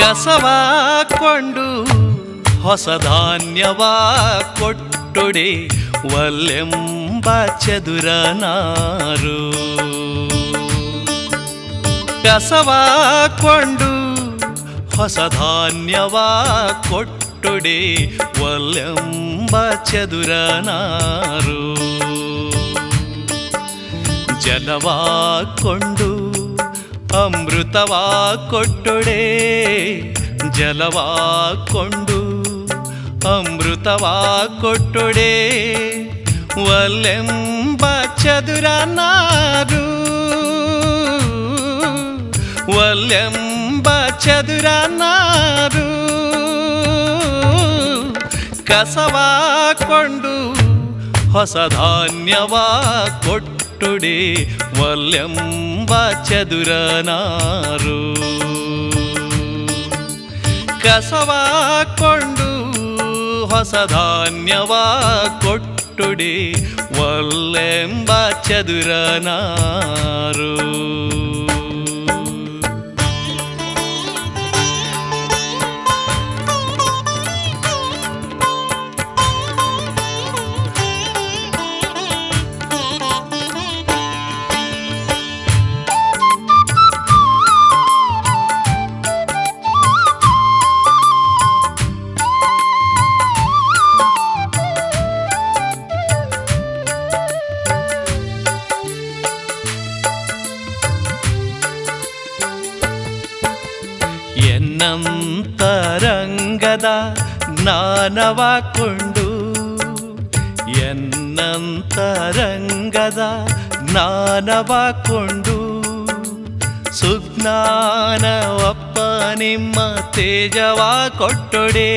ಕಸವ ಕೊಂಡು ಹೊಸ ಧಾನ್ಯವ ಕೊಟ್ಟೊಡೆ ಒಲ್ಲೆಂಬ ಚದುರನಾರು ಕಸವ ಕೊಂಡು ಹೊಸ ಧಾನ್ಯವ ಕೊಟ್ಟೊಡೆ ಒಲ್ಲೆಂಬ ಚದುರನಾರು ಜಲವಾ ಕೊಂಡು ಅಮೃತವಾ ಕೊಟ್ಟೊಡೆ ಜಲವಾ ಕೊಂಡು ಅಮೃತವಾ ಕೊಟ್ಟೊಡೆ ಒಲ್ಲೆಂಬ ಚದುರನಾರು ಒಲ್ಲೆಂಬ ಚದುರನಾರು ಕಸವಾ ಕೊಂಡು ಹೊಸ ಧಾನ್ಯವ ಕೊಟ್ಟುಡೆ ಒಲ್ಲೆಂಬ ಚದುರನಾರು ಕಸವ ಕೊಂಡು ಹೊಸ ಧಾನ್ಯವ ಕೊಟ್ಟುಡೆ ಒಲ್ಲೆಂಬ ಚದುರನಾರು ಎನ್ನಂತರಂಗದ ಜ್ಞಾನವ ಕೊಂಡು ಎನ್ನಂತರಂಗದ ಜ್ಞಾನವ ಕೊಂಡು ಸುಜ್ಞಾನವಪ್ಪ ನಿಮ್ಮ ತೇಜವ ಕೊಟ್ಟೊಡೆ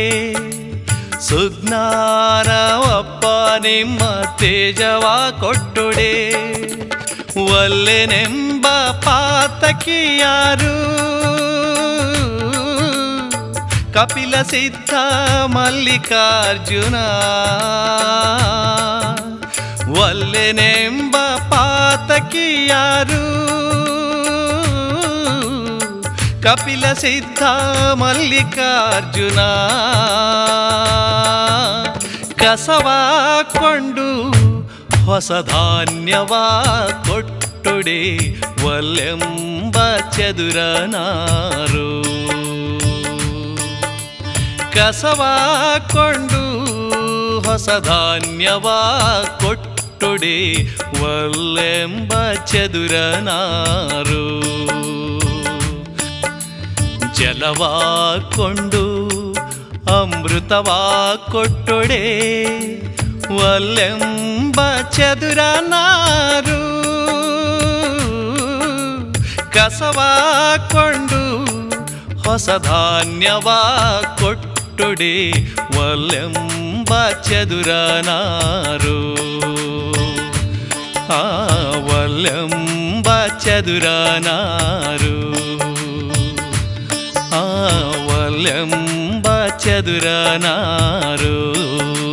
ಸುಜ್ಞಾನವಪ್ಪ ನಿಮ್ಮ ತೇಜವ ಕೊಟ್ಟೊಡೆ ಒಲ್ಲೆನೆಂಬ ಪಾತಕಿ ಯಾರು ಕಪಿಲ ಸಿದ್ಧ ಮಲ್ಲಿಕಾರ್ಜುನ ಒಲ್ಲೆನೆಂಬ ಪಾತಕಿ ಯಾರು ಕಪಿಲ ಸಿದ್ಧ ಮಲ್ಲಿಕಾರ್ಜುನ ಕಸವ ಕೊಂಡು ಹೊಸ ಧಾನ್ಯವ ಕೊಟ್ಟೊಡೆ ಒಲ್ಲೆಂಬ ಚದುರನಾರು ಕಸವ ಕೊಂಡು ಹೊಸ ಧಾನ್ಯವ ಕೊಟ್ಟೊಡೆ ಒಲ್ಲೆಂಬ ಚದುರನಾರು ಜಲವಾ ಕೊಂಡು ಅಮೃತವಾ ಕೊಟ್ಟೊಡೆ ಒಲ್ಲೆಂಬ ಚದುರನಾರು ಕಸವ ಕೊಂಡು ಹೊಸ ಧಾನ್ಯವ ಕೊಟ್ಟೊಡೆ ಒಲ್ಲೆಂಬ ಚದುರನಾರು ಆ ಒಲ್ಲೆಂಬ ಚದುರನಾರು ಆ ಒಲ್ಲೆಂಬ ಚದುರನಾರು